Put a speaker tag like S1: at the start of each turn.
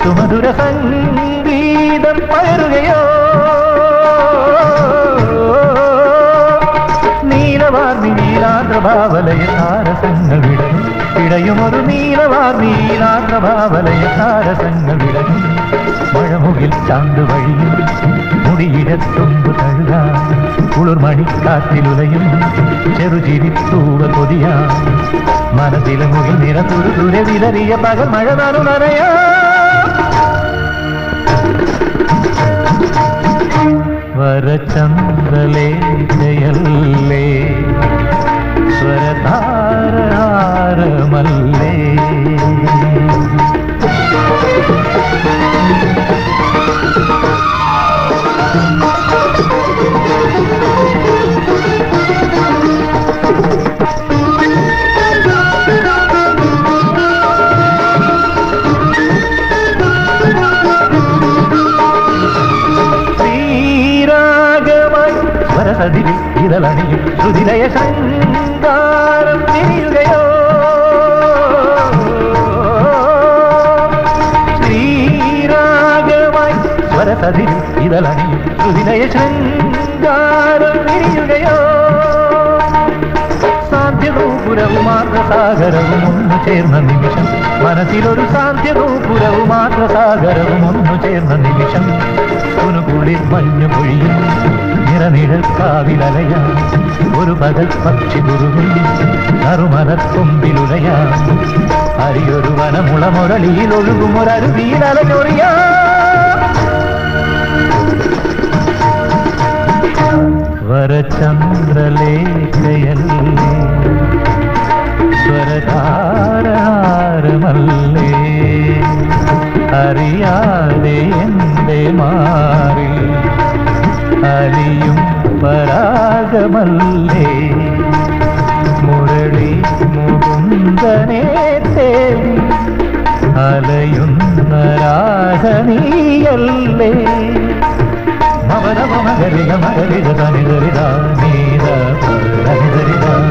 S1: സുമധുര സംഗീതം പകരുകയോ നീലവാർമി നീലാദ്രഭാവലയ താരസങ്ങൾ വിടയും ഇടയുമൊരു നീലവാർമി നീലാദ്രഭാവലയ താരസങ്ങൾ വിടയും മഴമുകിൽ ചാന്ത് വഴിയും മുടിയിടത്തുമ്പ് തഴുക കുളിർമണിക്കാറ്റിലുലയും ചെറുചിരിത്തൂവ കൊതിയാ മനസ്സിലെ മുകിൽ നിറ തുരു തുരെ വിതറിയ പകൽ മഴ നനു നനയാ വരചന്ദ്രലേഖയല്ലേ സ്വരധാരഹാരമല്ലേ ശ്രീരാഗമായി സ്വരസതിരിൽ ഇതളണിയും ശ്രുതിലയ ശൃംഗാരം തിരിയുകയോ ശ്രീരാഗമായി സ്വരസതിരിൽ ഇതളണിയും ശ്രുതിലയ ശൃംഗാരം തിരിയുകയോ സാന്ധ്യനൂപുരവും മാർഗസാഗരവും ഒന്നു ചേർന്ന നിമിഷം മനസ്സിലൊരു സാന്ധ്യനൂപുരവും മാർഗസാഗരവും ഒന്നു ചേർന്ന നിമിഷം കുനുകുളിർ മഞ്ഞു പൊഴിയും നിറനിഴൽ കാവിലലയ ഒരു പകൽ പക്ഷി കുറുകും നറുമലക്കൊമ്പിലുലയാ അരിയൊരു വനമുള മുരളിയിൽ ഒഴുകും ഒരരുവിയിലലഞ്ഞൊറിയാ വരചന്ദ്രലേഖയല്ലേ സ്വരധാരഹാരമല്ലേ അറിയാതെ എൻ്റെ മാറി അലിയും പരാഗമല്ലേ മുരളി മുകുന്ദനെ തേടി അലയുന്ന രാഗനീയല്ലേ മവനവ മകരിക മകരിക തനിതരിത നീത പരനിതരിത